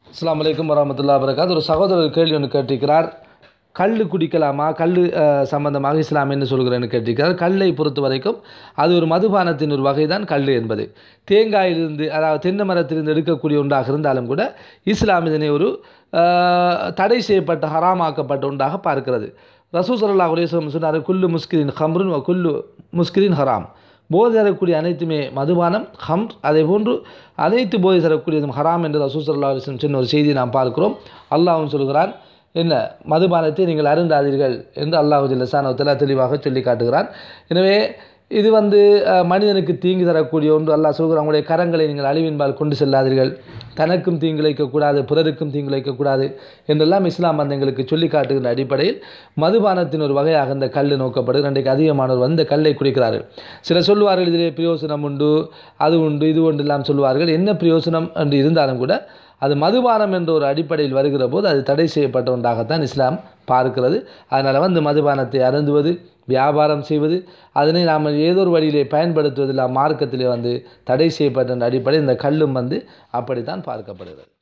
அஸ்ஸலாமு அலைக்கும் வரமத்துல்லா வரகாத் ஒரு சகோதரர் கேள்வி ஒன்று கேட்டிருக்கிறார் கல் குடிக்கலாமா கல் சம்பந்தமாக இஸ்லாம் என்ன சொல்கிறேன்னு கேட்டிருக்கிறார் கல்லை பொறுத்த வரைக்கும் அது ஒரு மதுபானத்தின் ஒரு வகை தான் கல் என்பது தேங்காயிலிருந்து அதாவது தென்னை மரத்திலிருந்து எடுக்கக்கூடிய ஒன்றாக இருந்தாலும் கூட இஸ்லாம் இதனை ஒரு அஹ், தடை செய்யப்பட்ட ஹராமாக்கப்பட்ட ஒன்றாக பார்க்கிறது ரசூ சல்லாஹ் அலிஸ்லம் சொன்னார் குல்லு முஸ்கிரின் ஹம்ருன் வ குல்லு முஸ்கிரின் ஹராம் போதை தரக்கூடிய அனைத்துமே மதுபானம் ஹம் அதே போன்று அனைத்து போதை தரக்கூடியதும் ஹராம் என்று ரசூ சல்லா அலிஸ்லம் சொன்ன ஒரு செய்தியை நாம் பார்க்கிறோம் அல்லாஹ்வும் சொல்கிறான் என்ன மதுபானத்தை நீங்கள் அருந்தாதீர்கள் என்று அல்லாஹு ஜல்லசானவத்தில் தெளிவாக சொல்லி காட்டுகிறான் எனவே இது வந்து அஹ், மனிதனுக்கு தீங்கு தரக்கூடிய ஒன்று அல்லாஹ் சொல்கிறான் உங்களுடைய கரங்களை நீங்கள் அழிவின்பால் கொண்டு செல்லாதீர்கள் தனக்கும் தீங்கு இழைக்கக்கூடாது பிறருக்கும் தீங்கு இழைக்கக்கூடாது என்றெல்லாம் இஸ்லாம் வந்து எங்களுக்கு சொல்லி காட்டுகின்ற அடிப்படையில் மதுபானத்தின் ஒரு வகையாக இந்த கல் நோக்கப்படுது இன்றைக்கு அதிகமானவர் வந்து கல்லை குடிக்கிறார்கள் சிலர் சொல்லுவார்கள் இதிலே பிரயோசனம் உண்டு அது உண்டு இது உண்டு எல்லாம் சொல்லுவார்கள் என்ன பிரயோசனம் என்று இருந்தாலும் கூட அது மதுபானம் என்ற ஒரு அடிப்படையில் வருகிற போது அது தடை செய்யப்பட்ட ஒன்றாகத்தான் இஸ்லாம் பார்க்கிறது அதனால் வந்து மதுபானத்தை அருந்துவது வியாபாரம் செய்வது அதனை நாம் ஏதோ ஒரு வழியிலே பயன்படுத்துவதில் மார்க்கத்திலே வந்து தடை செய்யப்பட்ட அடிப்படையில் இந்த கல்லும் வந்து அப்படித்தான் பார்க்கப்படுகிறது